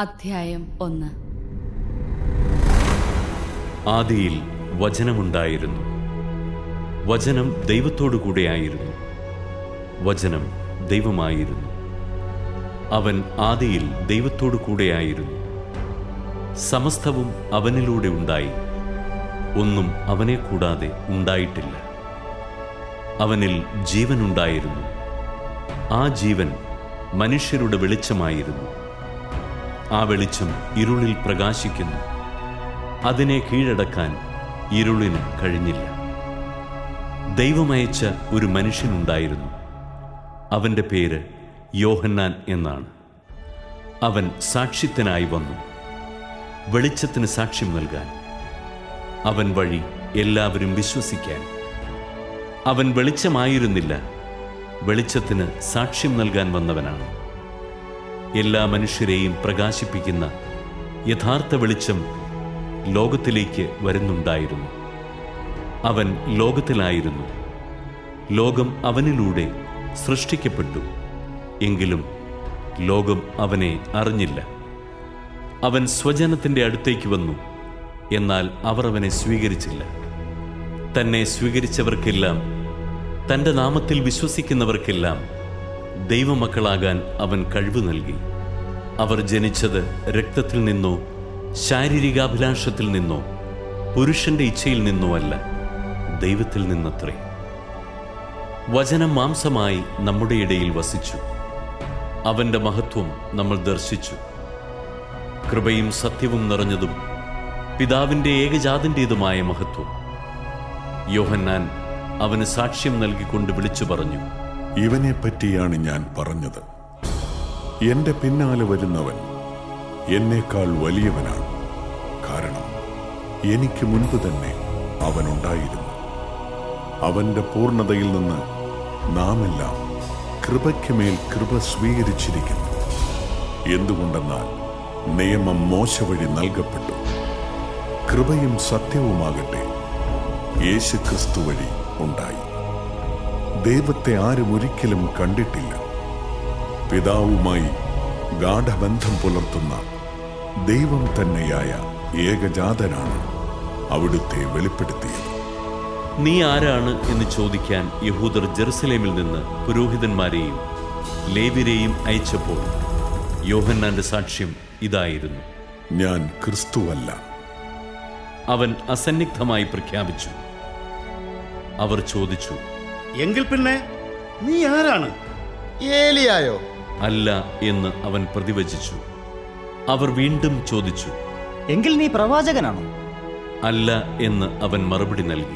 അധ്യായം ഒന്ന് ആദിയിൽ വചനമുണ്ടായിരുന്നു വചനം ദൈവത്തോടു കൂടെയായിരുന്നു വചനം ദൈവമായിരുന്നു അവൻ ആദിയിൽ ദൈവത്തോടു കൂടെയായിരുന്നു സമസ്തവും അവനിലൂടെ ഉണ്ടായി ഒന്നും അവനെ കൂടാതെ ഉണ്ടായിട്ടില്ല അവനിൽ ജീവനുണ്ടായിരുന്നു ആ ജീവൻ മനുഷ്യരുടെ വെളിച്ചമായിരുന്നു ആ വെളിച്ചം ഇരുളിൽ പ്രകാശിക്കുന്നു അതിനെ കീഴടക്കാൻ ഇരുളിന് കഴിഞ്ഞില്ല ദൈവമയച്ച ഒരു മനുഷ്യനുണ്ടായിരുന്നു അവന്റെ പേര് യോഹന്നാൻ എന്നാണ് അവൻ സാക്ഷ്യത്തിനായി വന്നു വെളിച്ചത്തിന് സാക്ഷ്യം നൽകാൻ അവൻ വഴി എല്ലാവരും വിശ്വസിക്കാൻ അവൻ വെളിച്ചമായിരുന്നില്ല വെളിച്ചത്തിന് സാക്ഷ്യം നൽകാൻ വന്നവനാണ് എല്ലാ മനുഷ്യരെയും പ്രകാശിപ്പിക്കുന്ന യഥാർത്ഥ വെളിച്ചം ലോകത്തിലേക്ക് വരുന്നുണ്ടായിരുന്നു അവൻ ലോകത്തിലായിരുന്നു ലോകം അവനിലൂടെ സൃഷ്ടിക്കപ്പെട്ടു എങ്കിലും ലോകം അവനെ അറിഞ്ഞില്ല അവൻ സ്വജനത്തിന്റെ അടുത്തേക്ക് വന്നു എന്നാൽ അവർ അവനെ സ്വീകരിച്ചില്ല തന്നെ സ്വീകരിച്ചവർക്കെല്ലാം തന്റെ നാമത്തിൽ വിശ്വസിക്കുന്നവർക്കെല്ലാം ദൈവമക്കളാകാൻ അവൻ കഴിവ് നൽകി അവർ ജനിച്ചത് രക്തത്തിൽ നിന്നോ ശാരീരികാഭിലാഷത്തിൽ നിന്നോ പുരുഷന്റെ ഇച്ഛയിൽ നിന്നോ അല്ല ദൈവത്തിൽ നിന്നത്രേ വചനം മാംസമായി നമ്മുടെ ഇടയിൽ വസിച്ചു അവന്റെ മഹത്വം നമ്മൾ ദർശിച്ചു കൃപയും സത്യവും നിറഞ്ഞതും പിതാവിന്റെ ഏകജാതിൻ്റെതുമായ മഹത്വം യോഹന്നാൻ അവന് സാക്ഷ്യം നൽകിക്കൊണ്ട് വിളിച്ചു പറഞ്ഞു ഇവനെ പറ്റിയാണ് ഞാൻ പറഞ്ഞത് എന്റെ പിന്നാലെ വരുന്നവൻ എന്നേക്കാൾ വലിയവനാണ് കാരണം എനിക്ക് മുൻപ് തന്നെ അവനുണ്ടായിരുന്നു അവന്റെ പൂർണ്ണതയിൽ നിന്ന് നാമെല്ലാം കൃപയ്ക്ക് മേൽ കൃപ സ്വീകരിച്ചിരിക്കുന്നു എന്തുകൊണ്ടെന്നാൽ നിയമം മോശ വഴി നൽകപ്പെട്ടു കൃപയും സത്യവുമാകട്ടെ യേശു ക്രിസ്തു വഴി ഉണ്ടായി ദൈവത്തെ ആരും ഒരിക്കലും കണ്ടിട്ടില്ല പിതാവുമായി ഗാഠബന്ധം പുലർത്തുന്ന ദൈവം തന്നെയായ ഏകജാതനാണ് അവിടുത്തെ വെളിപ്പെടുത്തിയത് നീ ആരാണ് എന്ന് ചോദിക്കാൻ യഹൂദർ ജെറുസലേമിൽ നിന്ന് പുരോഹിതന്മാരെയും ലേവിരെയും അയച്ചപ്പോൾ യോഹന്നാന്റെ സാക്ഷ്യം ഇതായിരുന്നു ഞാൻ ക്രിസ്തുവല്ല അവൻ അസന്നിഗ്ധമായി പ്രഖ്യാപിച്ചു അവർ ചോദിച്ചു എങ്കിൽ പിന്നെ നീ ആരാണ് ഏലിയായോ അല്ല എന്ന് അവൻ പ്രതിവചിച്ചു അവർ വീണ്ടും ചോദിച്ചു എങ്കിൽ നീ പ്രവാചകനാണോ അല്ല എന്ന് അവൻ മറുപടി നൽകി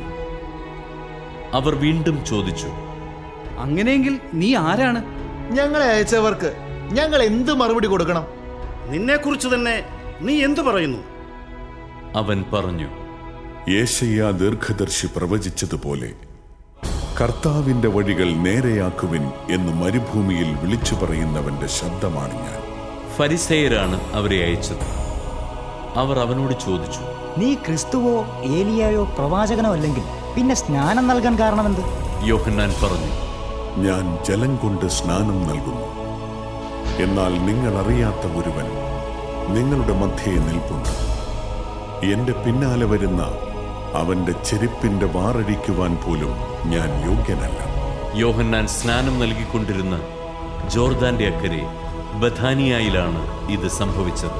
അവർ വീണ്ടും ചോദിച്ചു അങ്ങനെയെങ്കിൽ നീ ആരാണ് ഞങ്ങളെ അയച്ചവർക്ക് ഞങ്ങൾ എന്ത് മറുപടി കൊടുക്കണം നിന്നെക്കുറിച്ച് തന്നെ നീ എന്തു പറയുന്നു അവൻ പറഞ്ഞു യേശയ്യ ദീർഘദർശി പ്രവചിച്ചതുപോലെ കർത്താവിന്റെ വഴികൾ നേരെയാക്കുവിൻ എന്ന് മരുഭൂമിയിൽ വിളിച്ചു പറയുന്നവന്റെ ശബ്ദമാണ് ഞാൻ ഫരിസേയരാണ് അവരെ അയച്ചത് അവർ അവനോട് ചോദിച്ചു നീ ക്രിസ്തുവോ ഏലിയായോ പ്രവാചകനോ അല്ലെങ്കിൽ പിന്നെ സ്നാനം നൽകാൻ കാരണമെന്ത് യോഹന്നാൻ പറഞ്ഞു ഞാൻ ജലം കൊണ്ട് സ്നാനം നൽകുന്നു എന്നാൽ നിങ്ങൾ അറിയാത്ത ഒരുവൻ നിങ്ങളുടെ മധ്യേ നിൽപ്പുണ്ട് എന്റെ പിന്നാലെ വരുന്ന അവന്റെ ചെരുപ്പിന്റെ വാറഴിക്കുവാൻ പോലും ഞാൻ യോഗ്യനല്ല യോഹന്നാൻ സ്നാനം നൽകിക്കൊണ്ടിരുന്ന ജോർദാന്റെ അക്കരെ ബഥാനിയായിലാണ് ഇത് സംഭവിച്ചത്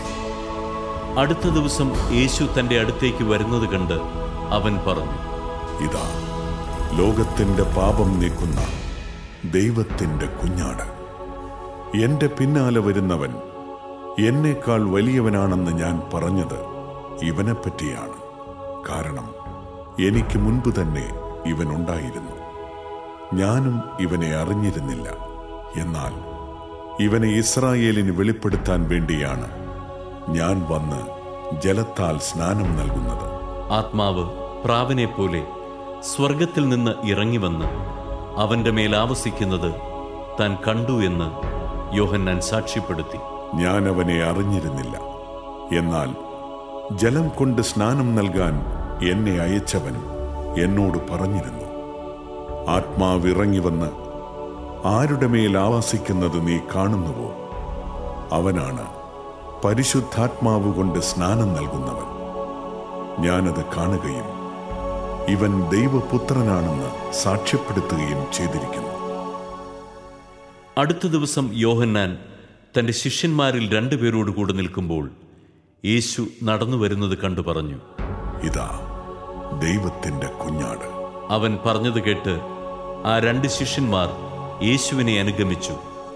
അടുത്ത ദിവസം യേശു തന്റെ അടുത്തേക്ക് വരുന്നത് കണ്ട് അവൻ പറഞ്ഞു ഇതാ ലോകത്തിന്റെ പാപം നീക്കുന്ന ദൈവത്തിന്റെ കുഞ്ഞാട് എന്റെ പിന്നാലെ വരുന്നവൻ എന്നേക്കാൾ വലിയവനാണെന്ന് ഞാൻ പറഞ്ഞത് ഇവനെപ്പറ്റിയാണ് കാരണം എനിക്ക് മുൻപ് തന്നെ ഇവനുണ്ടായിരുന്നു ഞാനും ഇവനെ അറിഞ്ഞിരുന്നില്ല എന്നാൽ ഇവനെ ഇസ്രായേലിന് വെളിപ്പെടുത്താൻ വേണ്ടിയാണ് ഞാൻ വന്ന് ജലത്താൽ സ്നാനം നൽകുന്നത് ആത്മാവ് പ്രാവിനെ പോലെ സ്വർഗത്തിൽ നിന്ന് ഇറങ്ങി വന്ന് അവന്റെ മേൽ ആവസിക്കുന്നത് താൻ കണ്ടു എന്ന് യോഹന്നാൻ സാക്ഷ്യപ്പെടുത്തി ഞാൻ അവനെ അറിഞ്ഞിരുന്നില്ല എന്നാൽ ജലം കൊണ്ട് സ്നാനം നൽകാൻ എന്നെ അയച്ചവൻ എന്നോട് പറഞ്ഞിരുന്നു ആത്മാവിറങ്ങി വന്ന് ആരുടെ മേൽ ആവസിക്കുന്നത് നീ കാണുന്നുവോ അവനാണ് പരിശുദ്ധാത്മാവ് കൊണ്ട് സ്നാനം നൽകുന്നവൻ ഞാനത് കാണുകയും ഇവൻ ദൈവപുത്രനാണെന്ന് സാക്ഷ്യപ്പെടുത്തുകയും ചെയ്തിരിക്കുന്നു അടുത്ത ദിവസം യോഹന്നാൻ തന്റെ ശിഷ്യന്മാരിൽ രണ്ടുപേരോട് കൂടെ നിൽക്കുമ്പോൾ യേശു നടന്നു വരുന്നത് കണ്ടു പറഞ്ഞു ഇതാ ദൈവത്തിന്റെ കുഞ്ഞാട് അവൻ പറഞ്ഞത് കേട്ട് ആ രണ്ട് ശിഷ്യന്മാർ യേശുവിനെ അനുഗമിച്ചു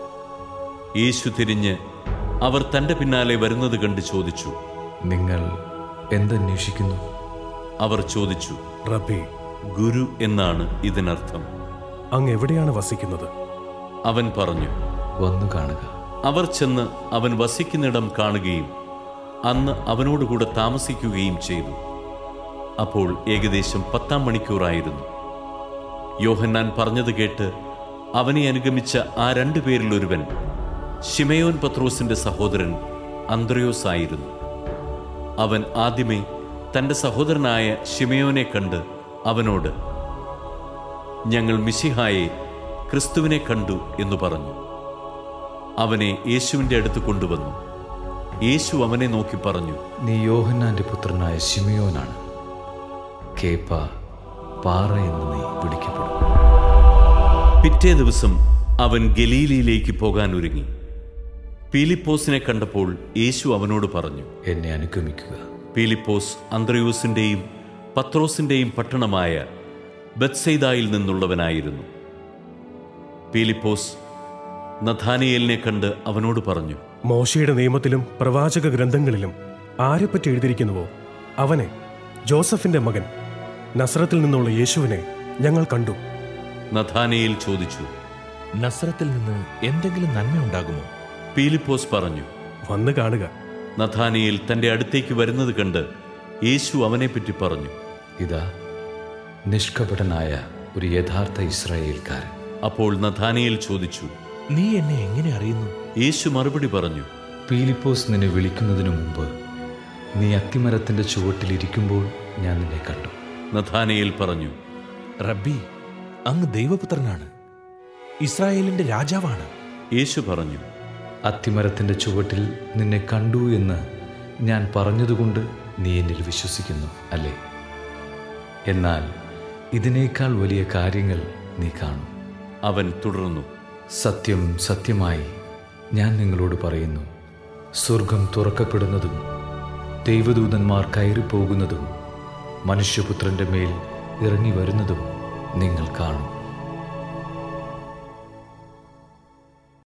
യേശു തിരിഞ്ഞ് അവർ തന്റെ പിന്നാലെ വരുന്നത് കണ്ട് ചോദിച്ചു നിങ്ങൾ എന്തന്വേഷിക്കുന്നു അവർ ചോദിച്ചു റബ്ബി ഗുരു എന്നാണ് ഇതിനർത്ഥം അങ്ങ് എവിടെയാണ് വസിക്കുന്നത് അവൻ പറഞ്ഞു വന്നു കാണുക അവർ ചെന്ന് അവൻ വസിക്കുന്നിടം കാണുകയും അന്ന് അവനോടുകൂടെ താമസിക്കുകയും ചെയ്തു അപ്പോൾ ഏകദേശം പത്താം മണിക്കൂറായിരുന്നു യോഹന്നാൻ പറഞ്ഞത് കേട്ട് അവനെ അനുഗമിച്ച ആ രണ്ടുപേരിൽ ഒരുവൻ ഷിമയോൻ പത്രോസിന്റെ സഹോദരൻ അന്ത്രയോസ് ആയിരുന്നു അവൻ ആദ്യമേ തന്റെ സഹോദരനായ ഷിമയോനെ കണ്ട് അവനോട് ഞങ്ങൾ മിശിഹായെ ക്രിസ്തുവിനെ കണ്ടു എന്ന് പറഞ്ഞു അവനെ യേശുവിന്റെ അടുത്ത് കൊണ്ടുവന്നു യേശു അവനെ നോക്കി പറഞ്ഞു നീ യോഹന്നാന്റെ പുത്രനായ ശിമയോനാണ് കേപ്പ പാറ എന്ന് നീ വിളിക്കപ്പെടും പിറ്റേ ദിവസം അവൻ ഗലീലിയിലേക്ക് പോകാൻ ഒരുങ്ങി പീലിപ്പോസിനെ കണ്ടപ്പോൾ യേശു അവനോട് പറഞ്ഞു എന്നെ അനുഗമിക്കുക പീലിപ്പോസ് അന്ത്രയൂസിന്റെയും പത്രോസിന്റെയും പട്ടണമായ ബത്സൈദായിൽ നിന്നുള്ളവനായിരുന്നു പീലിപ്പോസ് നഥാനിയേലിനെ കണ്ട് അവനോട് പറഞ്ഞു മോശയുടെ നിയമത്തിലും പ്രവാചക ഗ്രന്ഥങ്ങളിലും ആരെപ്പറ്റി എഴുതിയിരിക്കുന്നുവോ അവനെ ജോസഫിന്റെ മകൻ നസ്രത്തിൽ നിന്നുള്ള യേശുവിനെ ഞങ്ങൾ കണ്ടു നഥാനയേൽ ചോദിച്ചു നസ്രത്തിൽ നിന്ന് എന്തെങ്കിലും നന്മയുണ്ടാകുമോ പീലിപ്പോസ് പറഞ്ഞു വന്ന് കാണുക നഥാനിയേൽ തന്റെ അടുത്തേക്ക് വരുന്നത് കണ്ട് യേശു അവനെപ്പറ്റി പറഞ്ഞു ഇതാ നിഷ്കപടനായ ഒരു യഥാർത്ഥ ഇസ്രായേൽക്കാരൻ അപ്പോൾ നഥാനിയേൽ ചോദിച്ചു നീ എന്നെ എങ്ങനെ അറിയുന്നു യേശു മറുപടി പറഞ്ഞു പീലിപ്പോസ് നിന്നെ വിളിക്കുന്നതിനു മുമ്പ് നീ അത്തിമരത്തിന്റെ ചുവട്ടിലിരിക്കുമ്പോൾ ഞാൻ നിന്നെ കണ്ടു നഥാനയേൽ പറഞ്ഞു റബ്ബി അങ്ങ് ദൈവപുത്രനാണ് ഇസ്രായേലിന്റെ രാജാവാണ് യേശു പറഞ്ഞു അത്തിമരത്തിന്റെ ചുവട്ടിൽ നിന്നെ കണ്ടു എന്ന് ഞാൻ പറഞ്ഞതുകൊണ്ട് നീ എന്നിൽ വിശ്വസിക്കുന്നു അല്ലേ എന്നാൽ ഇതിനേക്കാൾ വലിയ കാര്യങ്ങൾ നീ കാണും അവൻ തുടർന്നു സത്യം സത്യമായി ഞാൻ നിങ്ങളോട് പറയുന്നു സ്വർഗം തുറക്കപ്പെടുന്നതും ദൈവദൂതന്മാർ കയറിപ്പോകുന്നതും മനുഷ്യപുത്രന്റെ മേൽ ഇറങ്ങി വരുന്നതും നിങ്ങൾ കാണും